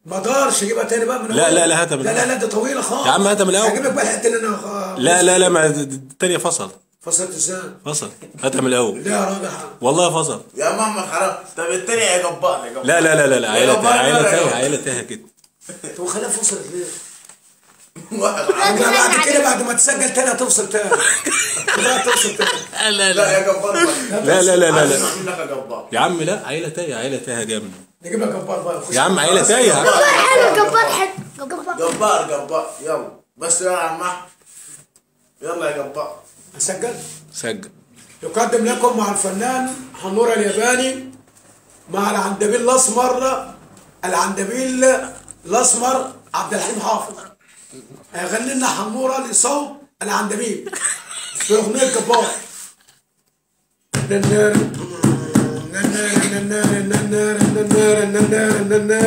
ما اقدرش اجيبها تاني بقى من لا أول. لا لا هاتها من لا لا الأول. لا دي طويله خالص يا عم هاتها من الأول. هجيب لك بقى الحته اللي انا خ- لا لا لا ما التانية فصل فصلت ازاي؟ فصل هاتها من الاول لا يا راجل والله فصل يا محمد حرام طب التاني يا جبار يا جبار لا لا لا لا, لا. عيلة يا جبار عيلة لا، تاهة لا. عيلة تاهة كده طب خليها فصلت ليه؟ واحد يبقى عامل- بعد كده بعد ما تسجل تاني هتفصل تاني لا هتفصل تاني لا لا يا جبار لا لا لا لا, عايز لا. أعمل لك يا جبار يا عم لا عيلة تاهة عيلة تاهة جامدة نجيب لك جبار بقى خش يا عم عيلة تاهة جبار حلو جبار حلو جبار جبار جبار يلا بس يا عم أحمد. يلا يا جبار هسجل سجل يقدم لكم مع الفنان حنورة الياباني مع العندبيل الاسمر العندبيل الاسمر عبد الحليم حافظ هيغني لنا حنورة لصوت العندبيل في اغنية جبار ننار ننار ننار ننار ننار ننار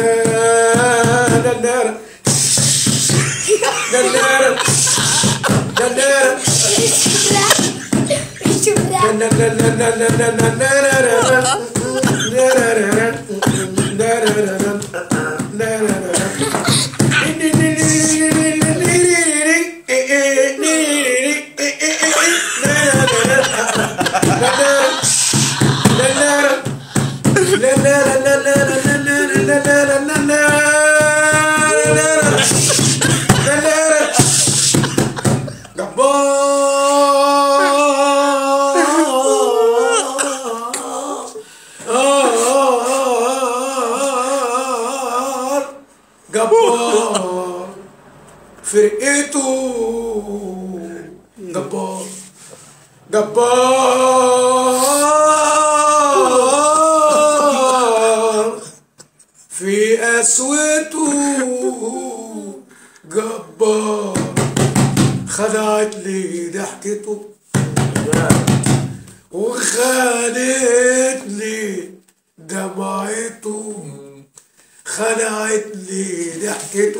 ننار ننار ننار شبرا جبار فرقته جبار جبار في قسوته جبار خدعت لي ضحكته وخدت لي دمعته خدعت لي ضحكته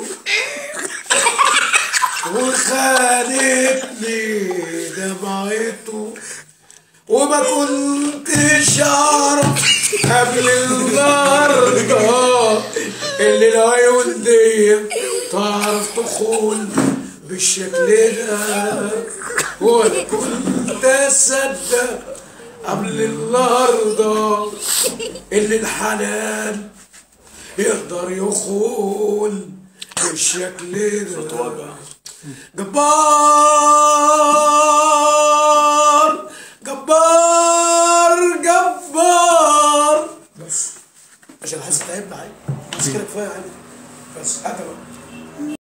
وخدت لي دمعته وما كنتش اعرف قبل النهارده اللي العيون دي تعرف تخون بالشكل ده ولا كنت اصدق قبل النهارده اللي الحنان يقدر يخون بالشكل ده جبار جبار جبار بس عشان حاسس تعبنا عادي بس كده كفايه عادي بس ادب